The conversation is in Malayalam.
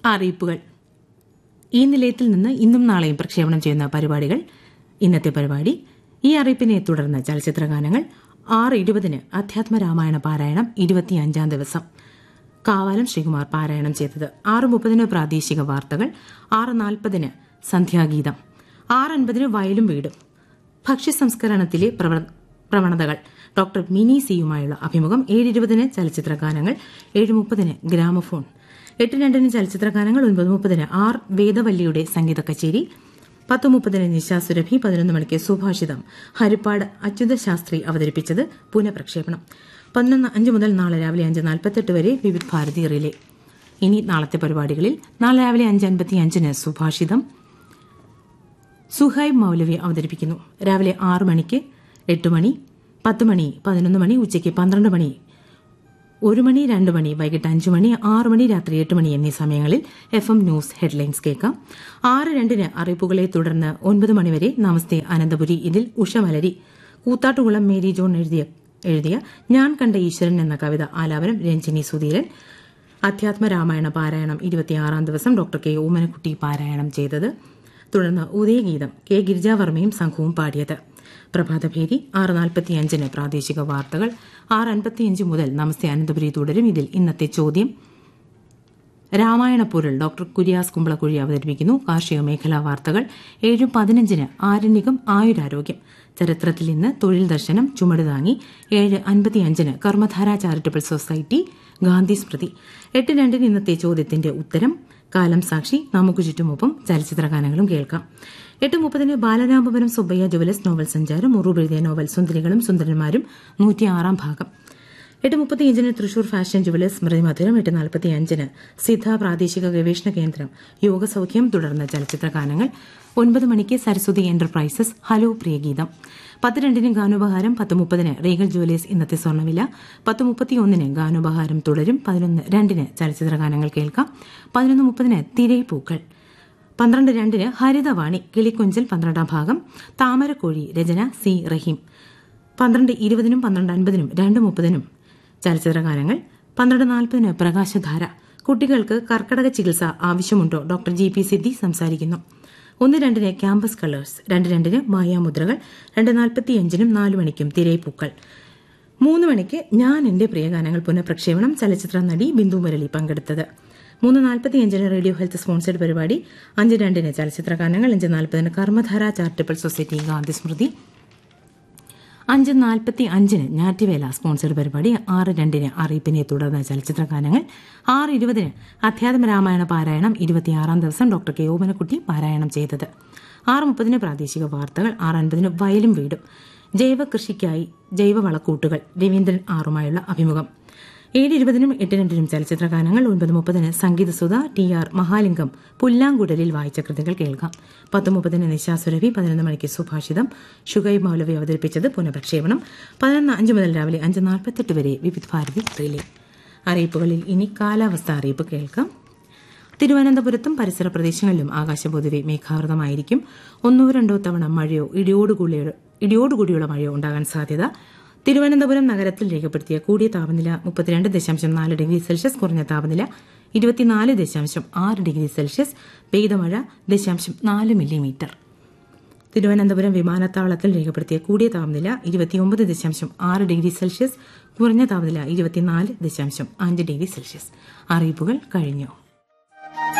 അറിയിപ്പുകൾ ഈ നിലയത്തിൽ നിന്ന് ഇന്നും നാളെയും പ്രക്ഷേപണം ചെയ്യുന്ന പരിപാടികൾ ഇന്നത്തെ പരിപാടി ഈ അറിയിപ്പിനെ തുടർന്ന് ചലച്ചിത്ര ഗാനങ്ങൾ ആറ് ഇരുപതിന് അധ്യാത്മ രാമായണ പാരായണം ഇരുപത്തിയഞ്ചാം ദിവസം കാവാലം ശ്രീകുമാർ പാരായണം ചെയ്തത് ആറ് മുപ്പതിന് പ്രാദേശിക വാർത്തകൾ ആറ് നാൽപ്പതിന് സന്ധ്യാഗീതം ആറ് അൻപതിന് വയലും വീടും ഭക്ഷ്യസംസ്കരണത്തിലെ പ്രവ- പ്രവണതകൾ ഡോക്ടർ മിനി സിയുമായുള്ള അഭിമുഖം ഏഴ് ഇരുപതിന് ചലച്ചിത്ര ഗാനങ്ങൾ ഏഴ് മുപ്പതിന് ഗ്രാമഫോൺ എട്ട് രണ്ടിന് ചലച്ചിത്ര ഗാനങ്ങൾ ഒൻപത് മുപ്പതിന് ആർ വേദവല്ലിയുടെ സംഗീത കച്ചേരി പത്ത് മുപ്പതിന് നിശാ സുരഭി പതിനൊന്ന് മണിക്ക് സുഭാഷിതം ഹരിപ്പാട് അച്യുത ശാസ്ത്രി അവതരിപ്പിച്ചത് പുനഃപ്രക്ഷേപണം പതിനൊന്ന് അഞ്ച് മുതൽ നാളെ രാവിലെ അഞ്ച് നാൽപ്പത്തെട്ട് വരെ വിവിധ് ഭാരതി റിലേ ഇനി നാളത്തെ പരിപാടികളിൽ നാളെ രാവിലെ അഞ്ച് അൻപത്തി അഞ്ചിന് സുഭാഷിതം സുഹൈബ് മൗലവി അവതരിപ്പിക്കുന്നു രാവിലെ ആറ് മണിക്ക് എട്ട് മണി പത്ത് മണി പതിനൊന്ന് മണി ഉച്ചയ്ക്ക് പന്ത്രണ്ട് മണി ഒരു മണി രണ്ട് മണി വൈകിട്ട് അഞ്ച് മണി ആറ് മണി രാത്രി എട്ട് മണി എന്നീ സമയങ്ങളിൽ എഫ് എം ന്യൂസ് ഹെഡ്ലൈൻസ് കേൾക്കാം ആറ് രണ്ടിന് അറിയിപ്പുകളെ തുടർന്ന് ഒൻപത് മണിവരെ നമസ്തേ അനന്തപുരി ഇതിൽ ഉഷമലരി കൂത്താട്ടുകുളം മേരി ജോൺ എഴുതിയ എഴുതിയ ഞാൻ കണ്ട ഈശ്വരൻ എന്ന കവിത ആലാപനം രഞ്ജിനി സുധീരൻ അധ്യാത്മ രാമായണ പാരായണം ഇരുപത്തിയാറാം ദിവസം ഡോക്ടർ കെ ഓമനക്കുട്ടി പാരായണം ചെയ്തത് തുടർന്ന് ഉദയഗീതം കെ ഗിരിജാവർമ്മയും സംഘവും പാടിയത് പ്രഭാതഭേരി ആറ് നാൽപ്പത്തിയഞ്ചിന് പ്രാദേശിക വാർത്തകൾ ആറ് അൻപത്തിയഞ്ച് മുതൽ നമസ്തേ അനന്തപുരി തുടരും ഇതിൽ ഇന്നത്തെ ചോദ്യം രാമായണ പൊരുൾ ഡോക്ടർ കുര്യാസ് കുമ്പളക്കുഴി അവതരിപ്പിക്കുന്നു കാർഷിക മേഖലാ വാർത്തകൾ ഏഴ് പതിനഞ്ചിന് ആരണ്യകം ആയുരാരോഗ്യം ചരിത്രത്തിൽ ഇന്ന് തൊഴിൽ ദർശനം ചുമട് താങ്ങി ഏഴ് അൻപത്തിയഞ്ചിന് കർമ്മധാര ചാരിറ്റബിൾ സൊസൈറ്റി ഗാന്ധി സ്മൃതി എട്ട് രണ്ടിന് ഇന്നത്തെ ചോദ്യത്തിന്റെ ഉത്തരം കാലം സാക്ഷി നമുക്ക് ചുറ്റുമൊപ്പം ചലച്ചിത്ര ഗാനങ്ങളും കേൾക്കാം എട്ട് മുപ്പതിന് ബാലരാമപുരം സുബ്ബയ്യ ജുവലസ് നോവൽ സഞ്ചാരം ഉറൂബ് എഴുതിയ നോവൽ സുന്ദരികളും സുന്ദരന്മാരും നൂറ്റിയാറാം ഭാഗം എട്ട് മുപ്പത്തിയഞ്ചിന് തൃശൂർ ഫാഷൻ ജുവലേഴ്സ് സ്മൃതി മധുരം എട്ട് നാൽപ്പത്തിയഞ്ചിന് സിദ്ധ പ്രാദേശിക ഗവേഷണ കേന്ദ്രം യോഗസൌഖ്യം തുടർന്ന് ചലച്ചിത്ര ഗാനങ്ങൾ ഒൻപത് മണിക്ക് സരസ്വതി എന്റർപ്രൈസസ് ഹലോ പ്രിയഗീതം പത്ത് രണ്ടിന് ഗാനോപഹാരം പത്ത് മുപ്പതിന് റീഗൽ ജുവലേഴ്സ് ഇന്നത്തെ സ്വർണ്ണവില പത്ത് മുപ്പത്തിയൊന്നിന് ഗാനോപഹാരം തുടരും പതിനൊന്ന് രണ്ടിന് ചലച്ചിത്ര ഗാനങ്ങൾ കേൾക്കാം പതിനൊന്ന് മുപ്പതിന് തിരൈപ്പൂക്കൾ പന്ത്രണ്ട് രണ്ടിന് ഹരിതവാണി കിളിക്കൊഞ്ചൽ പന്ത്രണ്ടാം ഭാഗം താമരക്കോഴി രചന സി റഹീം പന്ത്രണ്ട് ഇരുപതിനും പന്ത്രണ്ട് അൻപതിനും രണ്ട് മുപ്പതിനും ചലച്ചിത്ര ഗാനങ്ങൾ പന്ത്രണ്ട് നാൽപ്പതിന് പ്രകാശധാര കുട്ടികൾക്ക് കർക്കടക ചികിത്സ ആവശ്യമുണ്ടോ ഡോക്ടർ ജി പി സിദ്ധി സംസാരിക്കുന്നു ഒന്ന് രണ്ടിന് ക്യാമ്പസ് കളേഴ്സ് രണ്ട് രണ്ടിന് മായാമുദ്രകൾ രണ്ട് നാൽപ്പത്തിയഞ്ചിനും നാല് മണിക്കും തിരയിപ്പൂക്കൾ മൂന്ന് മണിക്ക് ഞാൻ എന്റെ പ്രിയഗാനങ്ങൾ പുനഃപ്രക്ഷേപണം ചലച്ചിത്ര നടി ബിന്ദു മുരളി പങ്കെടുത്തത് മൂന്ന് നാൽപ്പത്തിയഞ്ചിന് റേഡിയോ ഹെൽത്ത് സ്പോൺസർഡ് പരിപാടി അഞ്ച് രണ്ടിന് ചലച്ചിത്ര ഗാനങ്ങൾ അഞ്ച് നാൽപ്പതിന് കർമ്മധാര ചാരിറ്റബിൾ സൊസൈറ്റി ഗാന്ധി സ്മൃതി അഞ്ച് നാൽപ്പത്തി അഞ്ചിന് ഞാറ്റുവേല സ്പോൺസർഡ് പരിപാടി ആറ് രണ്ടിന് അറിയിപ്പിനെ തുടർന്ന് ചലച്ചിത്ര ഗാനങ്ങൾ ആറ് ഇരുപതിന് അധ്യാത്മ രാമായണ പാരായണം ഇരുപത്തിയാറാം ദിവസം ഡോക്ടർ കെ ഓമനക്കുട്ടി പാരായണം ചെയ്തത് ആറ് മുപ്പതിന് പ്രാദേശിക വാർത്തകൾ ആറ് അൻപതിന് വയലും വീടും ജൈവ കൃഷിക്കായി ജൈവ വളക്കൂട്ടുകൾ രവീന്ദ്രൻ ആറുമായുള്ള അഭിമുഖം ഏഴ് ഇരുപതിനും എട്ട് രണ്ടിനും ചലച്ചിത്ര ഗാനങ്ങൾ ഒൻപത് മുപ്പതിന് സംഗീതസുധ ടി ആർ മഹാലിംഗം പുല്ലാങ്കുടലിൽ വായിച്ച കൃതികൾ കേൾക്കാം പത്ത് മുപ്പതിന് നിശാ സുരഭി പതിനൊന്ന് മണിക്ക് സുഭാഷിതം ഷുഗൈബ് മൗലവി അവതരിപ്പിച്ചത് പുനഃപ്രക്ഷേപണം പതിനൊന്ന് അഞ്ച് മുതൽ രാവിലെ അഞ്ച് നാൽപ്പത്തെട്ട് വരെ വിവിധ് ഭാരതി റിലേ അറിയിപ്പുകളിൽ ഇനി കാലാവസ്ഥ അറിയിപ്പ് കേൾക്കാം തിരുവനന്തപുരത്തും പരിസര പ്രദേശങ്ങളിലും ആകാശം പൊതുവെ മേഘാവൃതമായിരിക്കും ഒന്നോ രണ്ടോ തവണ മഴയോ ഇടിയോടുകൂടിയോ ഇടിയോടുകൂടിയുള്ള മഴയോ ഉണ്ടാകാൻ സാധ്യത തിരുവനന്തപുരം നഗരത്തിൽ രേഖപ്പെടുത്തിയ കൂടിയ താപനില മുപ്പത്തിരണ്ട് ദശാംശം നാല് ഡിഗ്രി സെൽഷ്യസ് കുറഞ്ഞ താപനില ഇരുപത്തിനാല് ദശാംശം ആറ് ഡിഗ്രി സെൽഷ്യസ് പെയ്ത മഴ ദശാംശം നാല് മില്ലിമീറ്റർ തിരുവനന്തപുരം വിമാനത്താവളത്തിൽ രേഖപ്പെടുത്തിയ കൂടിയ താപനില ഇരുപത്തിയൊമ്പത് ദശാംശം ആറ് ഡിഗ്രി സെൽഷ്യസ് കുറഞ്ഞ താപനില ഇരുപത്തിനാല് ദശാംശം അഞ്ച് ഡിഗ്രി സെൽഷ്യസ് അറിയിപ്പുകൾ കഴിഞ്ഞു